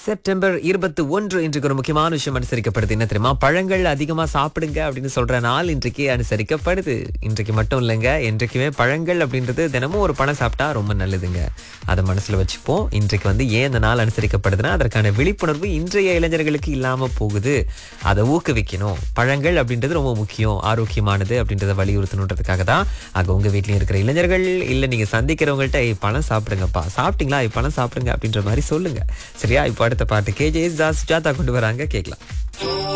September இருபத்தி ஒன்று இன்றைக்கு ஒரு முக்கியமான விஷயம் அனுசரிக்கப்படுது என்ன தெரியுமா பழங்கள் அதிகமா சாப்பிடுங்க அப்படின்னு சொல்ற நாள் இன்றைக்கு அனுசரிக்கப்படுது இன்றைக்கு மட்டும் இல்லைங்க என்றைக்குமே பழங்கள் அப்படின்றது தினமும் ஒரு பழம் சாப்பிட்டா ரொம்ப நல்லதுங்க அதை மனசுல வச்சுப்போம் இன்றைக்கு வந்து ஏன் இந்த நாள் அனுசரிக்கப்படுதுன்னா அதற்கான விழிப்புணர்வு இன்றைய இளைஞர்களுக்கு இல்லாம போகுது அதை ஊக்குவிக்கணும் பழங்கள் அப்படின்றது ரொம்ப முக்கியம் ஆரோக்கியமானது அப்படின்றத வலியுறுத்தணுன்றதுக்காக தான் ஆக உங்க வீட்லயும் இருக்கிற இளைஞர்கள் இல்ல நீங்க சந்திக்கிறவங்கள்ட்ட "ஏய், பழம் சாப்பிடுங்கப்பா சாப்பிட்டீங்களா "ஏய், பழம் சாப்பிடுங்க அப்படின்ற மாதிரி சொல்லுங்க சரியா இப்போ அடுத்த பாட்டு கேஜே தாஸ் ஜாதா கொண்டு வராங்க கேட்கலாம்